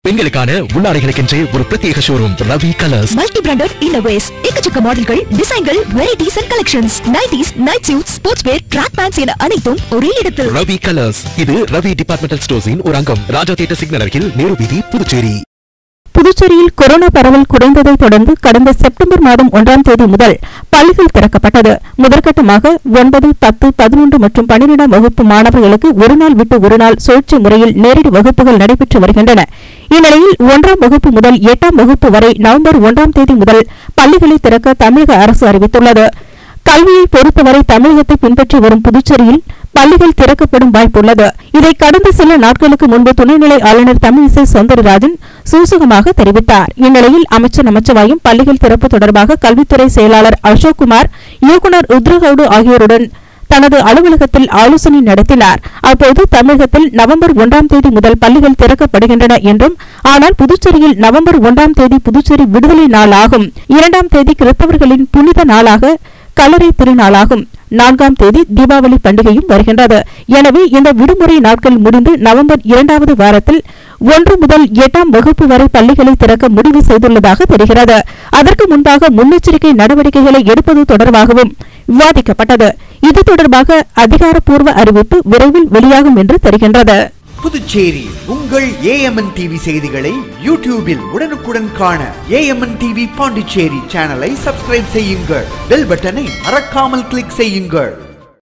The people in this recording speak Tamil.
பெண்களுக்கான உள்ளாடைகளுக்கென்றே ஒரு பிரத்யேக showroom Ravi colours multi branded innerwears எக்கச்சக்க மாடல்கள் டிசைன்கள் varieties and collections nighties night suit sports wear track pants என அனைத்தும் ஒரே இடத்தில் ரவி கலர்ஸ் இது ரவி டிபார்ட்மெண்டல் ஸ்டோர்ஸின் ஒரு அங்கம் ராஜா தியேட்டர் சிக்னல் அருகில் நேரு வீதி புதுச்சேரி புதுச்சேரியில் கொரோனா பரவல் குறைந்ததை தொடர்ந்து கடந்த செப்டம்பர் மாதம் ஒன்றாம் தேதி முதல் பள்ளிகள் திறக்கப்பட்டது முதற்கட்டமாக ஒன்பது பத்து பதினொன்று மற்றும் பன்னிரெண்டாம் வகுப்பு மாணவர்களுக்கு ஒருநாள் விட்டு ஒருநாள் சுழற்சி முறையில் நேரடி வகுப்புகள் நடைபெற்று வருகின்றன இந்நிலையில் ஒன்றாம் வகுப்பு முதல் எட்டாம் வகுப்பு வரை நவம்பர் ஒன்றாம் தேதி முதல் பள்ளிகளை திறக்க தமிழக அரசு அறிவித்துள்ளது கல்வியை பொறுத்தவரை தமிழகத்தை பின்பற்றி வரும் புதுச்சேரியில் பள்ளிகள் திறக்கப்படும் வாய்ப்புள்ளது இதை கடந்த சில நாட்களுக்கு முன்பு துணைநிலை ஆளுநர் தமிழிசை சௌந்தரராஜன் சூசகமாக தெரிவித்தார் இந்நிலையில் அமைச்சர் நமச்சிவாயும் பள்ளிகள் திறப்பு தொடர்பாக கல்வித்துறை செயலாளர் அசோக்குமார் இயக்குநர் ருத்ரகவுடு ஆகியோருடன் தனது அலுவலகத்தில் ஆலோசனை நடத்தினார் அப்போது தமிழகத்தில் நவம்பர் ஒன்றாம் தேதி முதல் பள்ளிகள் திறக்கப்படுகின்றன என்றும் ஆனால் புதுச்சேரியில் நவம்பர் ஒன்றாம் தேதி புதுச்சேரி விடுதலை நாள் ஆகும் இரண்டாம் தேதி கிறிஸ்தவர்களின் புனித நாளாக கல்லறை திருநாளாகும் நான்காம் தேதி தீபாவளி பண்டிகையும் வருகின்றது எனவே இந்த விடுமுறை நாட்கள் முடிந்து நவம்பர் இரண்டாவது வாரத்தில் ஒன்று முதல் எட்டாம் வகுப்பு வரை பள்ளிகளை திறக்க முடிவு செய்துள்ளதாக தெரிகிறது அதற்கு முன்பாக முன்னெச்சரிக்கை நடவடிக்கைகளை எடுப்பது தொடர்பாகவும் விவாதிக்கப்பட்டது இது தொடர்பாக அதிகாரப்பூர்வ அறிவிப்பு விரைவில் வெளியாகும் என்று தெரிகின்றது புதுச்சேரி உங்கள் ஏஎம்என் டிவி செய்திகளை யூடியூபில் உடனுக்குடன் காண ஏஎம்என் டிவி பாண்டிச்சேரி சேனலை சப்ஸ்கிரைப் செய்யுங்கள் பெல் பட்டனை மறக்காமல் கிளிக் செய்யுங்கள்